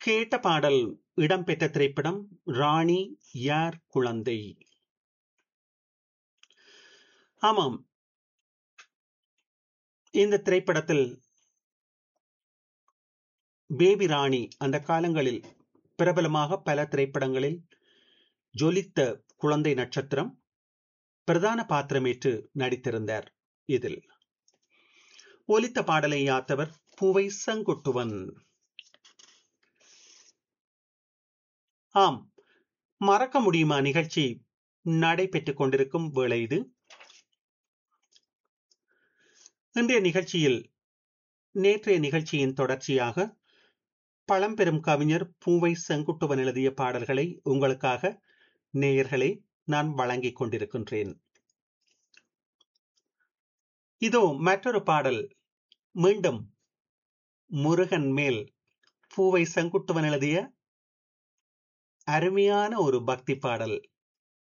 கேட்ட பாடல் இடம்பெற்ற திரைப்படம் ராணி யார் குழந்தை ஆமாம் இந்த திரைப்படத்தில் பேபி ராணி அந்த காலங்களில் பிரபலமாக பல திரைப்படங்களில் ஜொலித்த குழந்தை நட்சத்திரம் பிரதான பாத்திரமேற்று நடித்திருந்தார் இதில் ஒலித்த பாடலை யாத்தவர் பூவை செங்குட்டுவன் ஆம் மறக்க முடியுமா நிகழ்ச்சி நடைபெற்றுக் கொண்டிருக்கும் வேளை இது இன்றைய நிகழ்ச்சியில் நேற்றைய நிகழ்ச்சியின் தொடர்ச்சியாக பழம்பெரும் கவிஞர் பூவை செங்குட்டுவன் எழுதிய பாடல்களை உங்களுக்காக நேயர்களே நான் வழங்கிக் கொண்டிருக்கின்றேன் இதோ மற்றொரு பாடல் மீண்டும் முருகன் மேல் பூவை செங்குட்டுவன் எழுதிய அருமையான ஒரு பக்தி பாடல்